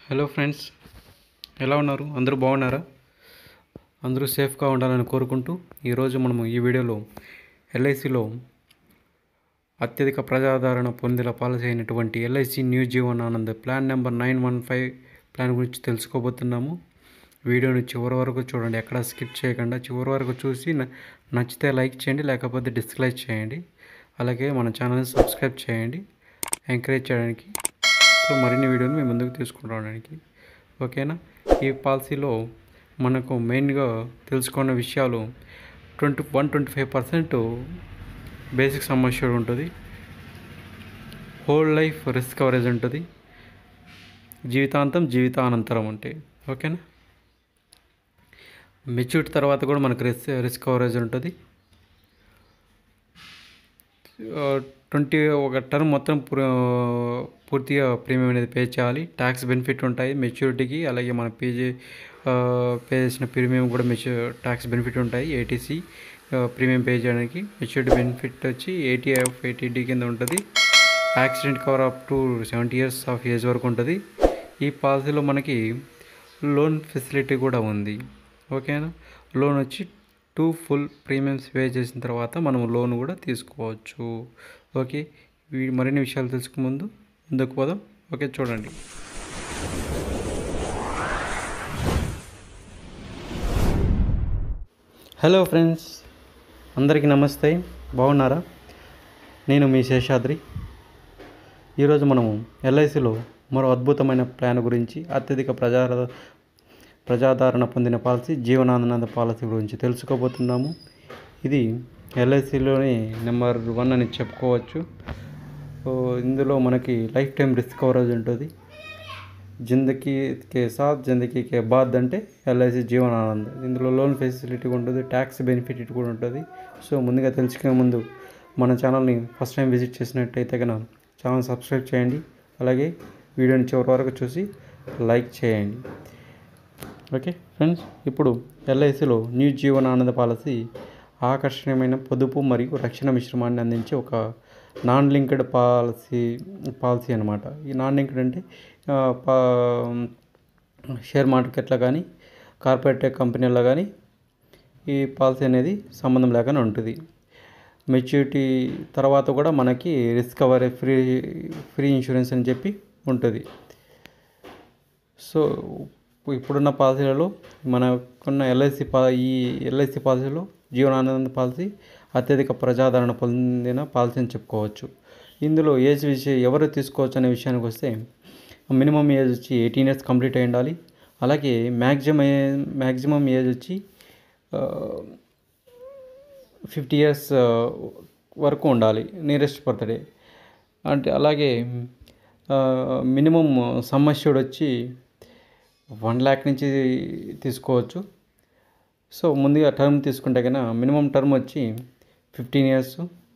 hello friends ఎలా ఉన్నారు అందరూ బాగున్నారా అందరూ సేఫ్గా ఉండాలని కోరుకుంటూ ఈరోజు మనము ఈ వీడియోలో ఎల్ఐసిలో అత్యధిక ప్రజాదరణ పొందిన పాలసీ అయినటువంటి LIC new Jeevan Anand plan number nine one five plan గురించి తెలుసుకోబోతున్నాము వీడియోని చివరి వరకు చూడండి ఎక్కడ స్కిప్ చేయకుండా చివరి వరకు చూసి న- నచ్చితే లైక్ చేయండి లేకపోతే డిస్లైక్ చేయండి అలాగే మన ఛానల్ని సబ్స్క్రైబ్ చేయండి ఎంకరేజ్ చేయడానికి సో మరిన్ని వీడియోలు మేము ముందుకు తీసుకురావడానికి ఓకేనా ఈ పాలసీలో మనకు మెయిన్గా తెలుసుకున్న విషయాలు twenty one twenty five percent basic సమస్య ఉంటుంది హోల్ లైఫ్ రిస్క్ కవరేజ్ ఉంటుంది జీవితాంతం జీవితానంతరం ఉంటాయి ఓకేనా మెచ్యూరిటీ తర్వాత కూడా మనకు రిస్క్ రిస్క్ కవరేజ్ ఉంటుంది ట్వంటీ ఒక టర్మ్ మొత్తం పూర్- పూర్తిగా ప్రీమియం అనేది పే చేయాలి ట్యాక్స్ బెనిఫిట్ ఉంటాయి మెచ్యూరిటీకి అలాగే మన పీజీ పే చేసిన ప్రీమియం కూడా మెచ్యూ ట్యాక్స్ బెనిఫిట్ ఉంటాయి ఏటీసీ ప్రీమియం పే చేయడానికి మెచ్యూరిటీ బెనిఫిట్ వచ్చి ఏటీఎఫ్ ఏటీడీ కింద ఉంటుంది accident cover up to seventy years of age వరకు ఉంటుంది ఈ పాలసీలో మనకి లోన్ ఫెసిలిటీ కూడా ఉంది ఓకేనా లోన్ వచ్చి టూ ఫుల్ ప్రీమియమ్స్ పే చేసిన తర్వాత మనం లోన్ కూడా తీసుకోవచ్చు ఓకే వీ మరిన్ని విషయాలు తెలుసుకు ముందు ముందుకు పోదాం ఓకే చూడండి హలో ఫ్రెండ్స్ అందరికీ నమస్తే బాగున్నారా నేను మీ శేషాద్రి ఈరోజు మనము ఎల్ఐసిలో మరో అద్భుతమైన ప్లాన్ గురించి అత్యధిక ప్రజా ప్రజాదరణ పొందిన పాలసీ జీవనానంద పాలసీ గురించి తెలుసుకోబోతున్నాము ఇది ఎల్ఐసిలోని నెంబర్ వన్ అని చెప్పుకోవచ్చు సో ఇందులో మనకి లైఫ్ టైం రిస్క్ కవరేజ్ ఉంటుంది జిందగీ కే సాత్ జిందగీ కే బాద్ అంటే ఎల్ఐసి జీవనానంద్ ఇందులో లోన్ ఫెసిలిటీ ఉంటుంది ట్యాక్స్ బెనిఫిట్ ఇటు కూడా ఉంటుంది సో ముందుగా తెలుసుకునే ముందు మన ఛానల్ని ఫస్ట్ టైం విజిట్ చేసినట్టయితే కనుక ఛానల్ సబ్స్క్రైబ్ చేయండి అలాగే వీడియోని చివరి వరకు చూసి లైక్ చేయండి ఓకే ఫ్రెండ్స్ ఇప్పుడు ఎల్ఐసిలో న్యూ జీవన ఆనంద పాలసీ ఆకర్షణీయమైన పొదుపు మరియు రక్షణ మిశ్రమాన్ని అందించే ఒక నాన్ లింక్డ్ పాలసీ పాలసీ అనమాట ఈ నాన్ లింక్డ్ అంటే ఆ, పా- షేర్ మార్కెట్లో కానీ కార్పొరేట్ కంపెనీల్లో కానీ ఈ పాలసీ అనేది సంబంధం లేకుండా ఉంటుంది మెచ్యూరిటీ తర్వాత కూడా మనకి risk coverage free free insurance అని చెప్పి ఉంటుంది సో ఇప్పుడున్న పాలసీలలో మనకున్న ఎల్ఐసి పా ఈ ఎల్ఐసి పాలసీలో జీవనానంద పాలసీ అత్యధిక ప్రజాదరణ పొందిన పాలసీ అని చెప్పుకోవచ్చు ఇందులో ఏజ్ విషయం ఎవరు తీసుకోవచ్చు అనే విషయానికి వస్తే మినిమం ఏజ్ వచ్చి ఎయిటీన్ ఇయర్స్ కంప్లీట్ అయి ఉండాలి అలాగే మ్యాక్సిమం మ్యాక్సిమం ఏజ్ వచ్చి ఫిఫ్టీ ఇయర్స్ వరకు ఉండాలి నియరెస్ట్ బర్త్డే అంటే అలాగే మినిమం సమ్మష్యూడ్ వచ్చి వన్ ల్యాక్ నుంచి తీసుకోవచ్చు సో ముందుగా టర్మ్ తీసుకుంటే కన్నా మినిమం టర్మ్ వచ్చి ఫిఫ్టీన్ ఇయర్స్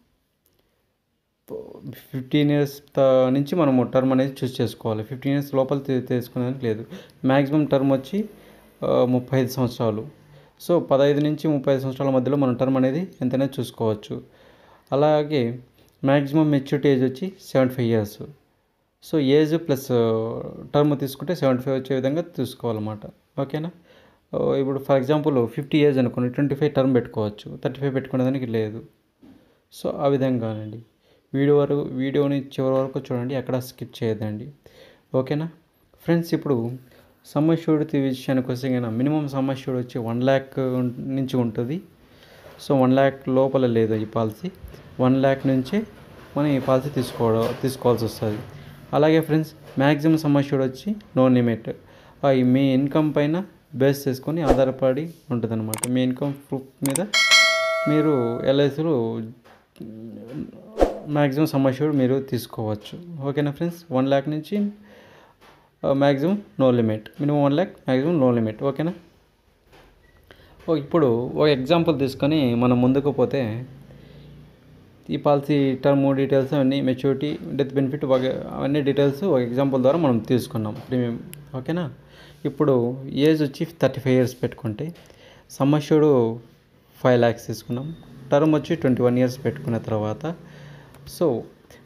ఫిఫ్టీన్ ఇయర్స్ నుంచి మనము టర్మ్ అనేది చూస్ చేసుకోవాలి ఫిఫ్టీన్ ఇయర్స్ లోపల తీ- తీసుకునేదానికి లేదు మ్యాక్సిమం టర్మ్ వచ్చి ఆ, ముప్పై ఐదు సంవత్సరాలు సో పదహైదు నుంచి ముప్పై ఐదు సంవత్సరాల మధ్యలో మనం టర్మ్ అనేది ఎంతైనా చూసుకోవచ్చు అలాగే మ్యాక్సిమం మెచ్యూరిటీ ఏజ్ వచ్చి seventy five years so age plus term తీసుకుంటే సెవెంటీ ఫైవ్ వచ్చే విధంగా తీసుకోవాలన్నమాట ఓకేనా ఓ, ఇప్పుడు ఫర్ ఎగ్జాంపుల్ ఫిఫ్టీ ఏజ్ అనుకోండి ట్వంటీ ఫైవ్ టర్మ్ పెట్టుకోవచ్చు థర్టీ ఫైవ్ పెట్టుకునేదానికి లేదు సో ఆ విధంగానండి వీడియో వరకు వీడియోని చివరి వరకు చూడండి ఎక్కడ స్కిప్ చేయదండి ఓకేనా ఫ్రెండ్స్ ఇప్పుడు సమ్మష్యూడ్ విషయానికి వస్తే కనుక మినిమం సమ్మష్యూడ్ వచ్చి వన్ ల్యాక్ నుంచి ఉంటుంది సో వన్ ల్యాక్ లోపల లేదు ఈ పాలసీ వన్ ల్యాక్ నుంచే మనం ఈ పాలసీ తీసుకోవడం తీసుకోవాల్సి వస్తుంది అలాగే ఫ్రెండ్స్ మ్యాక్సిమం సమ్మష్యూడ్ వచ్చి నో లిమిట్ ఈ మీ ఇన్కమ్ పైన బేస్ చేసుకొని ఆధారపడి ఉంటుంది అనమాట మీ ఇన్కమ్ ప్రూఫ్ మీద మీరు ఎల్ఐసిలో మ్యాక్సిమం సమ్మష్యూడ్ మీరు తీసుకోవచ్చు ఓకేనా ఫ్రెండ్స్ వన్ ల్యాక్ నుంచి maximum no limit minimum one lakh maximum no limit ఓకేనా ఓ ఇప్పుడు ఒక ఎగ్జాంపుల్ తీసుకొని మనం ముందుకు పోతే ఈ పాలసీ టర్మ్ డీటెయిల్స్ అవన్నీ మెచ్యూరిటీ డెత్ బెనిఫిట్ వగ- అవన్నీ డీటెయిల్స్ ఒక ఎగ్జాంపుల్ ద్వారా మనం తీసుకున్నాం ప్రీమియం ఓకేనా ఇప్పుడు ఏజ్ వచ్చి థర్టీ ఫైవ్ ఇయర్స్ పెట్టుకుంటే సమ్మష్యూడు ఫైవ్ ల్యాక్స్ తీసుకున్నాం టర్మ్ వచ్చి ట్వంటీ వన్ ఇయర్స్ పెట్టుకున్న తర్వాత సో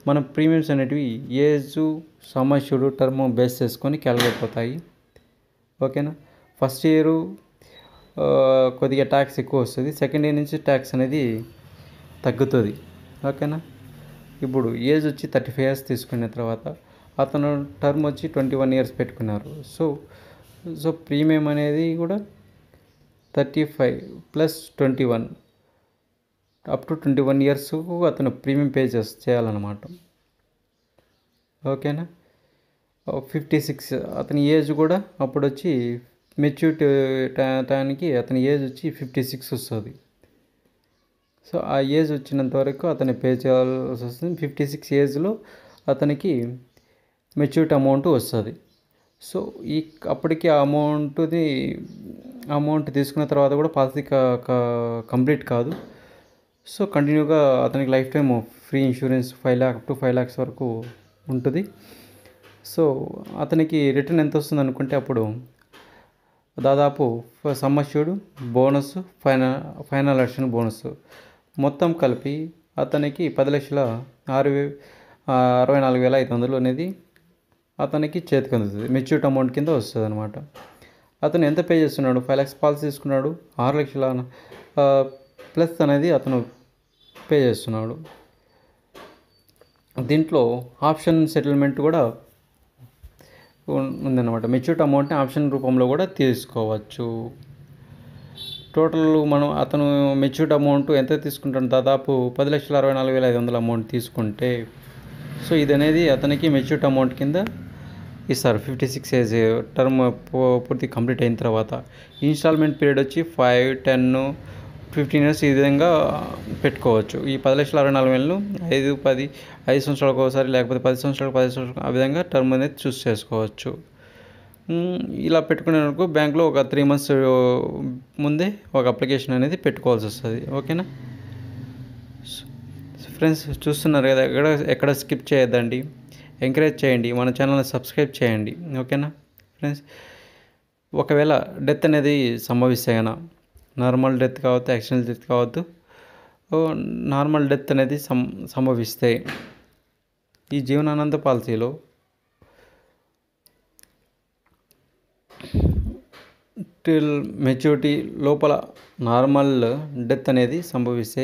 మన ప్రీమియమ్స్ అనేటివి ఏజ్ సమస్యుడు టర్మ్ బేస్ చేసుకొని క్యాలిక్యులేట్ అవుతాయి ఓకేనా ఫస్ట్ ఇయరు కొద్దిగా ట్యాక్స్ ఎక్కువ వస్తుంది సెకండ్ ఇయర్ నుంచి ట్యాక్స్ అనేది తగ్గుతుంది ఓకేనా ఇప్పుడు ఏజ్ వచ్చి థర్టీ ఫైవ్ ఇయర్స్ తీసుకున్న తర్వాత అతను టర్మ్ వచ్చి ట్వంటీ వన్ ఇయర్స్ పెట్టుకున్నారు సో సో ప్రీమియం అనేది కూడా thirty five plus twenty one up to twenty one years అతను ప్రీమియం పే చేస్ చేయాలన్నమాట ఓకేనా ఫిఫ్టీ సిక్స్ అతని ఏజ్ కూడా అప్పుడు వచ్చి మెచ్యూరిటీ టైంకి అతని ఏజ్ వచ్చి ఫిఫ్టీ సిక్స్ వస్తుంది సో ఆ ఏజ్ వచ్చినంత వరకు అతను పే చేయాల్సి వస్తుంది ఫిఫ్టీ సిక్స్ ఏజ్లో అతనికి మెచ్యూరిటీ అమౌంట్ వస్తుంది సో ఈ అప్పటికి ఆ అమౌంట్ది అమౌంట్ తీసుకున్న తర్వాత కూడా పాలసీ కంప్లీట్ కాదు సో కంటిన్యూగా అతనికి lifetime free insurance five lakh to five lakhs వరకు ఉంటుంది సో అతనికి రిటర్న్ ఎంత వస్తుంది అనుకుంటే అప్పుడు దాదాపు sum assured bonus final final addition bonus మొత్తం కలిపి అతనికి పది లక్షల ఆరు వే అరవై నాలుగు వేల ఐదు వందలు అనేది అతనికి చేతికి అందుతుంది మెచ్యూరిటీ అమౌంట్ కింద వస్తుంది అనమాట అతను ఎంత పే చేస్తున్నాడు ఫైవ్ ల్యాక్స్ పాలసీ తీసుకున్నాడు ఆరు లక్షల ప్లస్ అనేది అతను పే చేస్తున్నాడు దీంట్లో ఆప్షన్ సెటిల్మెంట్ కూడా ఉందన్నమాట మెచ్యూరిటీ అమౌంట్ని ఆప్షన్ రూపంలో కూడా తీసుకోవచ్చు టోటల్ మనం అతను మెచ్యూర్డ్ అమౌంట్ ఎంత తీసుకుంటాడు దాదాపు పది లక్షల అరవై నాలుగు వేల ఐదు వందల అమౌంట్ తీసుకుంటే సో ఇది అనేది అతనికి మెచ్యూర్డ్ అమౌంట్ కింద ఇస్తారు ఫిఫ్టీ సిక్స్ ఏజ్ టర్మ్ పూర్తి కంప్లీట్ అయిన తర్వాత ఇన్స్టాల్మెంట్ పీరియడ్ వచ్చి ఫైవ్ టెన్ ఫిఫ్టీన్ ఇయర్స్ ఈ విధంగా పెట్టుకోవచ్చు ఈ పది లక్షల అరవై నాలుగు వేలు ఐదు పది ఐదు సంవత్సరాలకు ఒకసారి లేకపోతే పది సంవత్సరాలకు పది సంవత్సరాలకు ఆ విధంగా టర్మ్ అనేది చూస్ చేసుకోవచ్చు ఇలా పెట్టుకునేందుకు బ్యాంక్లో ఒక త్రీ మంత్స్ ముందే ఒక అప్లికేషన్ అనేది పెట్టుకోవాల్సి వస్తుంది ఓకేనా ఫ్రెండ్స్ చూస్తున్నారు కదా ఎక్కడ ఎక్కడ స్కిప్ చేయొద్దండి ఎంకరేజ్ చేయండి మన ఛానల్ని సబ్స్క్రైబ్ చేయండి ఓకేనా ఫ్రెండ్స్ ఒకవేళ డెత్ అనేది సంభవిస్తే కనుక నార్మల్ డెత్ కావద్దు యాక్సిడెంటల్ డెత్ కావద్దు నార్మల్ డెత్ అనేది సం సంభవిస్తే ఈ జీవనానంద పాలసీలో టిల్ మెచ్యూరిటీ లోపల నార్మల్ డెత్ అనేది సంభవిస్తే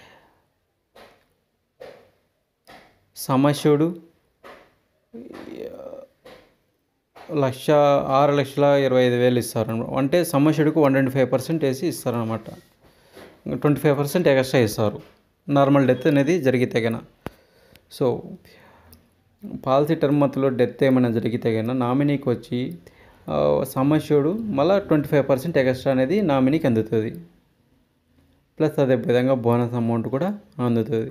సమస్యుడు లక్ష ఆరు లక్షల ఇరవై ఐదు వేలు ఇస్తారు అంటే సమస్యుడికి వన్ ట్వంటీ ఫైవ్ పర్సెంట్ వేసి ఇస్తారనమాట ట్వంటీ ఫైవ్ పర్సెంట్ ఎక్స్ట్రా ఇస్తారు నార్మల్ డెత్ అనేది జరిగితే గన సో పాలసీ టర్మ్ మధ్యలో డెత్ ఏమైనా జరిగితే కన్నా నామినీకి వచ్చి సమస్యుడు మళ్ళీ ట్వంటీ ఫైవ్ పర్సెంట్ ఎక్స్ట్రా అనేది నామినీకి అందుతుంది ప్లస్ అదే విధంగా బోనస్ అమౌంట్ కూడా అందుతుంది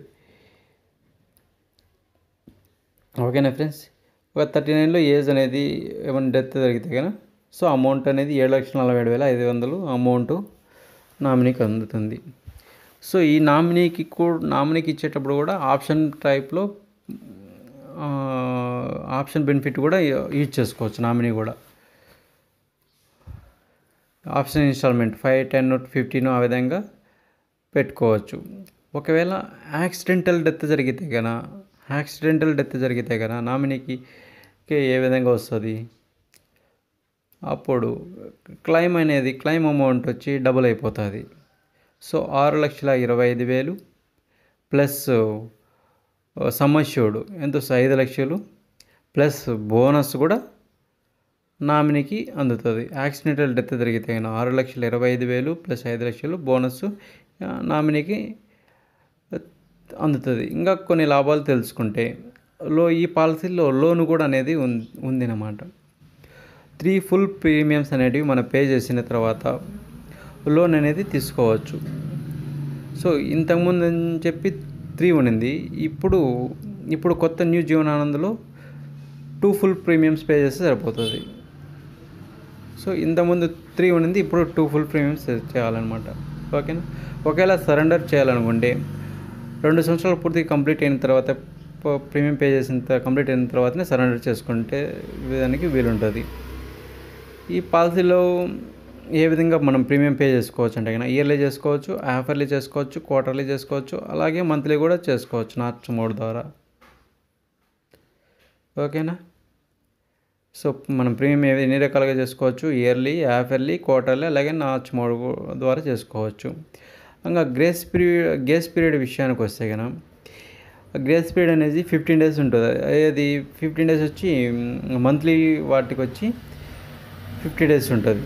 ఓకేనా ఫ్రెండ్స్ ఒక థర్టీ నైన్లో ఏజ్ అనేది ఏమైనా డెత్ జరిగితే కదా సో అమౌంట్ అనేది ఏడు లక్షల నలభై ఏడు వేల ఐదు వందలు అమౌంట్ నామినీకి అందుతుంది సో ఈ నామినీకి కూడా నామినీకి ఇచ్చేటప్పుడు కూడా ఆప్షన్ టైప్లో ఆప్షన్ బెనిఫిట్ కూడా యూజ్ చేసుకోవచ్చు నామినీ కూడా option instalment five ten fifteen ఆ విధంగా పెట్టుకోవచ్చు ఒకవేళ యాక్సిడెంటల్ డెత్ జరిగితే కన యాక్సిడెంటల్ డెత్ జరిగితే కన నామినీకి ఏ విధంగా వస్తుంది అప్పుడు క్లైమ్ అనేది క్లైమ్ అమౌంట్ వచ్చి డబుల్ అయిపోతుంది సో ఆరు లక్షల ఇరవై ఐదు వేలు ప్లస్ సమస్యుడు ఎంత ఐదు లక్షలు ప్లస్ బోనస్ కూడా నామినీకి అందుతుంది యాక్సిడెంటల్ డెత్ జరిగితే ఆరు లక్షల ఇరవై ఐదు వేలు ప్లస్ ఐదు లక్షలు బోనస్ నామినీకి అందుతుంది ఇంకా కొన్ని లాభాలు తెలుసుకుంటే లో ఈ పాలసీలో లోన్ కూడా అనేది ఉంది అన్నమాట త్రీ ఫుల్ ప్రీమియమ్స్ అనేటివి మనం పే చేసిన తర్వాత లోన్ అనేది తీసుకోవచ్చు సో ఇంతకుముందు అని చెప్పి త్రీ ఉండింది ఇప్పుడు ఇప్పుడు కొత్త న్యూ జీవనానందలో టూ ఫుల్ ప్రీమియమ్స్ పే చేస్తే సరిపోతుంది సో ఇంతకుముందు త్రీ ఉండింది ఇప్పుడు టూ ఫుల్ ప్రీమియమ్స్ చేయాలన్నమాట ఓకేనా ఒకవేళ సరెండర్ చేయాలనుకుంటే రెండు సంవత్సరాలు పూర్తి కంప్లీట్ అయిన తర్వాత ప్రీమియం పే చేసిన కంప్లీట్ అయిన తర్వాతనే సరెండర్ చేసుకుంటే దానికి వీలుంటుంది ఈ పాలసీలో ఏ విధంగా మనం ప్రీమియం పే చేసుకోవచ్చు అంటే కన్నా ఇయర్లీ చేసుకోవచ్చు హాఫర్లీ చేసుకోవచ్చు క్వార్టర్లీ చేసుకోవచ్చు అలాగే మంత్లీ కూడా చేసుకోవచ్చు నార్చ్ మోడ్ ద్వారా ఓకేనా సో మనం ప్రీమియం ఏ- ఎన్ని రకాలుగా చేసుకోవచ్చు ఇయర్లీ హాఫ్ ఇయర్లీ క్వార్టర్లీ అలాగే నాచ్ మోడ్ ద్వారా చేసుకోవచ్చు ఇంకా గ్రేస్ పీరియడ్ గ్రేస్ పీరియడ్ విషయానికి వస్తే కనుక గ్రేస్ పీరియడ్ అనేది ఫిఫ్టీన్ డేస్ ఉంటుంది అది ఫిఫ్టీన్ డేస్ వచ్చి మంత్లీ వాటికి వచ్చి ఫిఫ్టీ డేస్ ఉంటుంది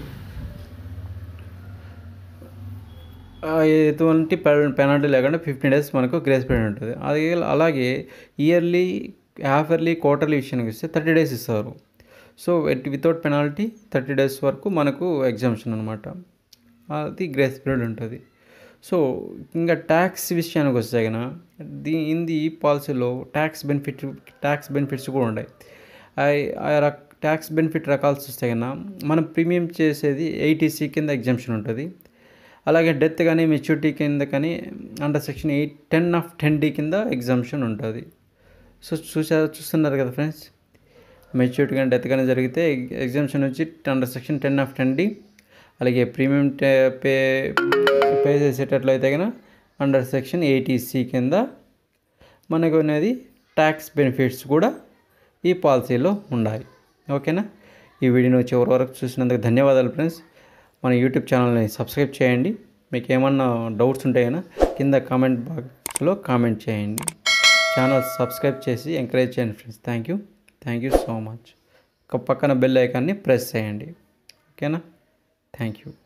ఆ, ఎటువంటి పెనాల్టీ లేకుండా ఫిఫ్టీన్ డేస్ మనకు గ్రేస్ పీరియడ్ ఉంటుంది అది అలాగే ఇయర్లీ హాఫ్ ఇయర్లీ క్వార్టర్లీ విషయానికి వస్తే థర్టీ డేస్ ఇస్తారు so without penalty thirty days వరకు మనకు ఎగ్జామ్షన్ అనమాట అది గ్రేస్ పీరియడ్ ఉంటుంది సో ఇంకా ట్యాక్స్ విషయానికి వస్తే కనుక దీ ఇంది పాలసీలో ట్యాక్స్ బెనిఫిట్ ట్యాక్స్ బెనిఫిట్స్ కూడా ఉన్నాయి ఆ రక్ ట్యాక్స్ బెనిఫిట్ రకాల్సి వస్తే కన్నా మనం ప్రీమియం చేసేది ఎయిటీసీ కింద ఎగ్జామ్షన్ ఉంటుంది అలాగే డెత్ కానీ మెచ్యూరిటీ కింద కానీ under section eight ten of ten D కింద ఎగ్జామ్షన్ ఉంటుంది సో చూసా చూస్తున్నారు కదా ఫ్రెండ్స్ మెచ్యూరిటీ కానీ డెత్ కానీ జరిగితే ఎగ్జామ్షన్ వచ్చి under section ten of ten D అలాగే ప్రీమియం పే పే చేసేటట్లయితే కనుక అండర్ సెక్షన్ ఎయిటీసీ కింద మనకు అనేది ట్యాక్స్ బెనిఫిట్స్ కూడా ఈ పాలసీలో ఉన్నాయి ఓకేనా ఈ వీడియోను చివరి వరకు చూసినందుకు ధన్యవాదాలు ఫ్రెండ్స్ మన యూట్యూబ్ ఛానల్ని సబ్స్క్రైబ్ చేయండి మీకు ఏమన్నా డౌట్స్ ఉంటేనా కింద కామెంట్ బాక్స్లో కామెంట్ చేయండి ఛానల్ సబ్స్క్రైబ్ చేసి ఎంకరేజ్ చేయండి friends thank you thank you so much పక్కన బెల్ ఐకాన్ని ప్రెస్ చేయండి ఓకేనా థ్యాంక్ యూ